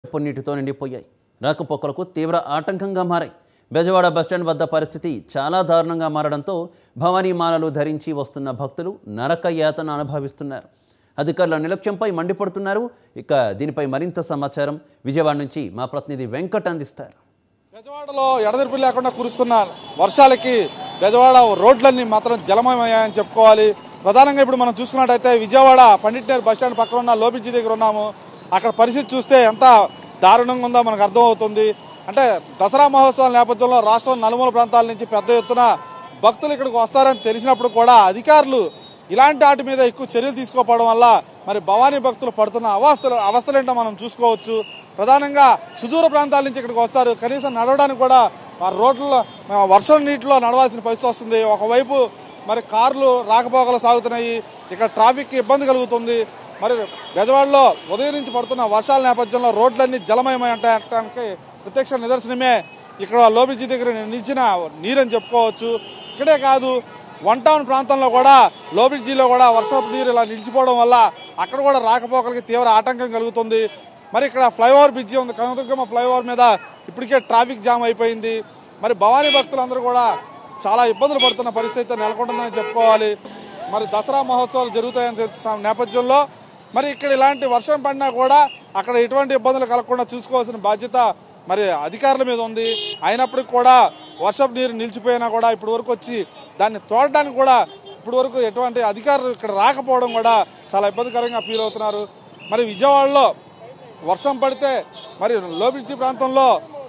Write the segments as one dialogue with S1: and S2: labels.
S1: పొన్నీటితో నిండిపోయాయి రాకపోకలకు తీవ్ర ఆటంకంగా మారాయి బెజవాడ బస్టాండ్ వద్ద పరిస్థితి చాలా దారుణంగా మారడంతో భవానీ మాలలు ధరించి వస్తున్న భక్తులు నరక యాతన అనుభవిస్తున్నారు అధికారుల నిర్లక్ష్యంపై మండిపడుతున్నారు ఇక దీనిపై మరింత సమాచారం విజయవాడ నుంచి మా ప్రతినిధి వెంకట్ అందిస్తారు
S2: బెజవాడలో ఎడతెరిపి లేకుండా కురుస్తున్న వర్షాలకి బెజవాడ రోడ్లన్నీ మాత్రం జలమయమయ్యాయని చెప్పుకోవాలి ప్రధానంగా ఇప్పుడు మనం చూసుకున్నట్టయితే విజయవాడ పండిట్నేరు బస్ స్టాండ్ పక్కన ఉన్న లోపిజీ దగ్గర ఉన్నాము అక్కడ పరిస్థితి చూస్తే ఎంత దారుణంగా ఉందో మనకు అర్థమవుతుంది అంటే దసరా మహోత్సవాల నేపథ్యంలో రాష్ట్రం నలుమూల ప్రాంతాల నుంచి పెద్ద ఎత్తున భక్తులు ఇక్కడికి వస్తారని తెలిసినప్పుడు కూడా అధికారులు ఇలాంటి వాటి మీద ఎక్కువ చర్యలు తీసుకోకపోవడం వల్ల మరి భవానీ భక్తులు పడుతున్న అవస్థలు అవస్థలేంటో మనం చూసుకోవచ్చు ప్రధానంగా సుదూర ప్రాంతాల నుంచి ఇక్కడికి వస్తారు కనీసం నడవడానికి కూడా ఆ రోడ్లలో ఆ వర్షం నీటిలో నడవాల్సిన పరిస్థితి వస్తుంది ఒకవైపు మరి కార్లు రాకపోకలు సాగుతున్నాయి ఇక్కడ ట్రాఫిక్ ఇబ్బంది కలుగుతుంది మరి బెజవాడలో ఉదయం నుంచి పడుతున్న వర్షాల నేపథ్యంలో రోడ్లన్నీ జలమయమంటానికి ప్రత్యక్ష నిదర్శనమే ఇక్కడ లోబిజీ దగ్గర నిలిచిన నీరని చెప్పుకోవచ్చు ఇక్కడే కాదు వన్ టౌన్ ప్రాంతంలో కూడా లోబిడ్జీలో కూడా వర్షపు నీరు ఇలా నిలిచిపోవడం వల్ల అక్కడ కూడా రాకపోకలకి తీవ్ర ఆటంకం కలుగుతుంది మరి ఇక్కడ ఫ్లైఓవర్ బ్రిడ్జి ఉంది కనకదుర్గమ్మ ఫ్లైఓవర్ మీద ఇప్పటికే ట్రాఫిక్ జామ్ అయిపోయింది మరి భవానీ భక్తులందరూ కూడా చాలా ఇబ్బందులు పడుతున్న పరిస్థితి అయితే నెలకొంటుందని చెప్పుకోవాలి మరి దసరా మహోత్సవాలు జరుగుతాయని తెలిసిన నేపథ్యంలో మరి ఇక్కడ ఇలాంటి వర్షం పడినా కూడా అక్కడ ఎటువంటి ఇబ్బందులు కలగకుండా చూసుకోవాల్సిన బాధ్యత మరి అధికారుల మీద ఉంది అయినప్పటికీ కూడా వర్షపు నీరు నిలిచిపోయినా కూడా ఇప్పటి వరకు వచ్చి దాన్ని తోడడానికి కూడా ఇప్పటి వరకు ఎటువంటి అధికారులు ఇక్కడ రాకపోవడం కూడా చాలా ఇబ్బందికరంగా ఫీల్ అవుతున్నారు మరి విజయవాడలో వర్షం పడితే మరి లోపిడ్జి ప్రాంతంలో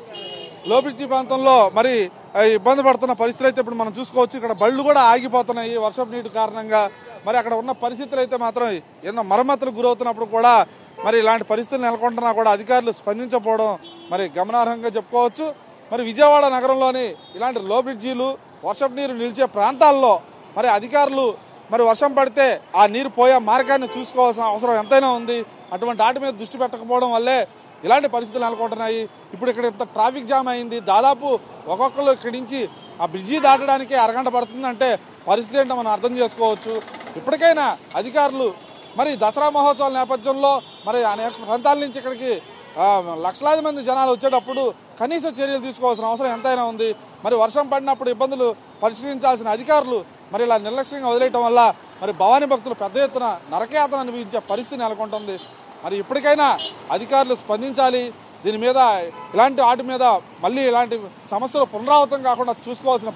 S2: లోపిడ్జి ప్రాంతంలో మరి ఆ, ఇబ్బంది పడుతున్న పరిస్థితులు అయితే ఇప్పుడు మనం చూసుకోవచ్చు ఇక్కడ బళ్ళు కూడా ఆగిపోతున్నాయి వర్షపు నీటి కారణంగా మరి అక్కడ ఉన్న పరిస్థితులు అయితే మాత్రం ఎన్నో మరమ్మతులకు గురవుతున్నప్పుడు కూడా మరి ఇలాంటి పరిస్థితులు నెలకొంటున్నా కూడా అధికారులు స్పందించకపోవడం మరి గమనార్హంగా చెప్పుకోవచ్చు మరి విజయవాడ నగరంలోని ఇలాంటి లో బ్రిడ్జీలు వర్షపు నీరు నిలిచే ప్రాంతాల్లో మరి అధికారులు మరి వర్షం పడితే ఆ నీరు పోయే మార్గాన్ని చూసుకోవాల్సిన అవసరం ఎంతైనా ఉంది అటువంటి వాటి మీద దృష్టి పెట్టకపోవడం వల్లే ఇలాంటి పరిస్థితులు నెలకొంటున్నాయి ఇప్పుడు ఇక్కడ ఇంత ట్రాఫిక్ జామ్ అయింది దాదాపు ఒక్కొక్కరు ఇక్కడి నుంచి ఆ బ్రిడ్జి దాటడానికి అరగంట పడుతుందంటే పరిస్థితి ఏంటో మనం అర్థం చేసుకోవచ్చు ఇప్పటికైనా అధికారులు మరి దసరా మహోత్సవాల నేపథ్యంలో మరి అనేక ప్రాంతాల నుంచి ఇక్కడికి ఆ, లక్షలాది మంది జనాలు వచ్చేటప్పుడు కనీస చర్యలు తీసుకోవాల్సిన అవసరం ఎంతైనా ఉంది మరి వర్షం పడినప్పుడు ఇబ్బందులు పరిష్కరించాల్సిన అధికారులు మరి ఇలా నిర్లక్ష్యంగా వదిలేయటం వల్ల మరి భవానీ భక్తులు పెద్ద ఎత్తున నరకయాతన అనుభవించే పరిస్థితి నెలకొంటుంది మరి ఇప్పటికైనా అధికారులు స్పందించాలి దీని మీద ఇలాంటి వాటి మీద మళ్ళీ ఇలాంటి సమస్యలు పునరావృతం కాకుండా చూసుకోవాల్సిన